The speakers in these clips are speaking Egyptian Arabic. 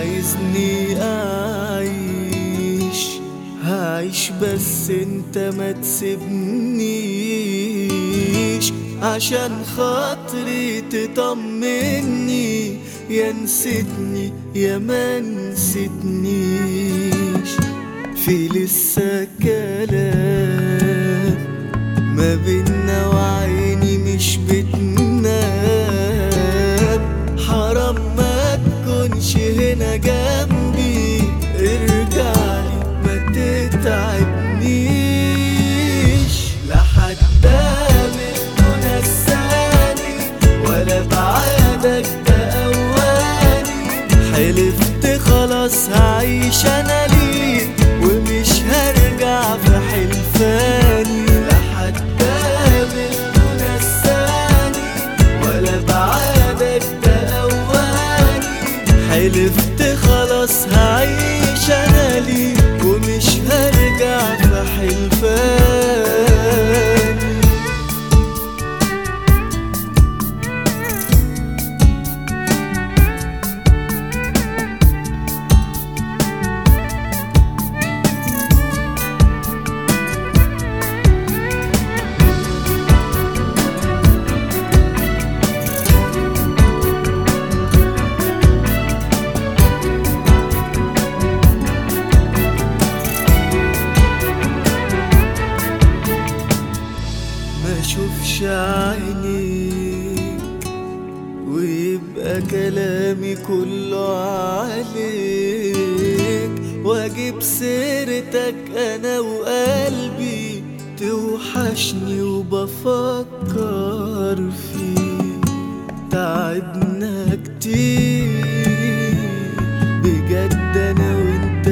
عايزني اعيش هعيش بس انت ما تسيبنيش عشان خاطري تطمني يا نسيتني يا ما نسيتنيش في لسه كلام ما بينا وعيني مش بتنام حرام ما تكونش هنا جنبي ارجعلي ما تتعبنيش لا حد منه نساني ولا بعدك تقواني حلفت خلاص هعيش انا ليك ومش هرجع في حلفاني لا حد منه نساني ولا بعدك تقواني حلفت خلاص هعيش انا ليك ومش هرجع في حلفاني ما اشوفش عينيك ويبقى كلامي كله عليك واجيب سيرتك انا وقلبي توحشني وبفكر فيك تعبنا كتير بجد انا وانت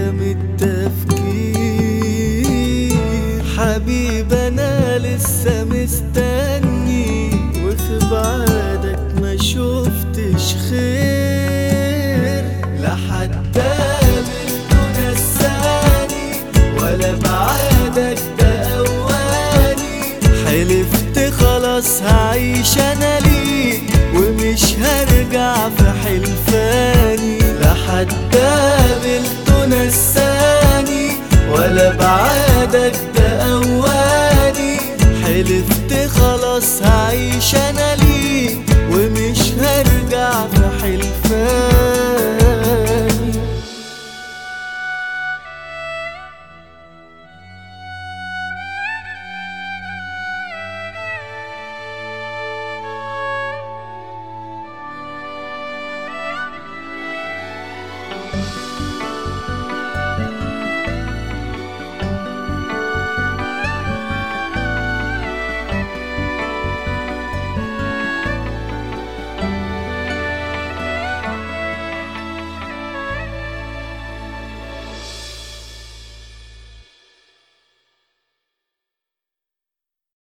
متفكين حبيب انا لسه مستني وفي بعدك ما شفتش خير لا حد منه نساني ولا بعدك تقواني حلفت خلاص هعيش انا ليك ومش هرجع في حلفاني لا حد قابلته نساني ولا بعدك تقواني حلفت خلاص هعيش انا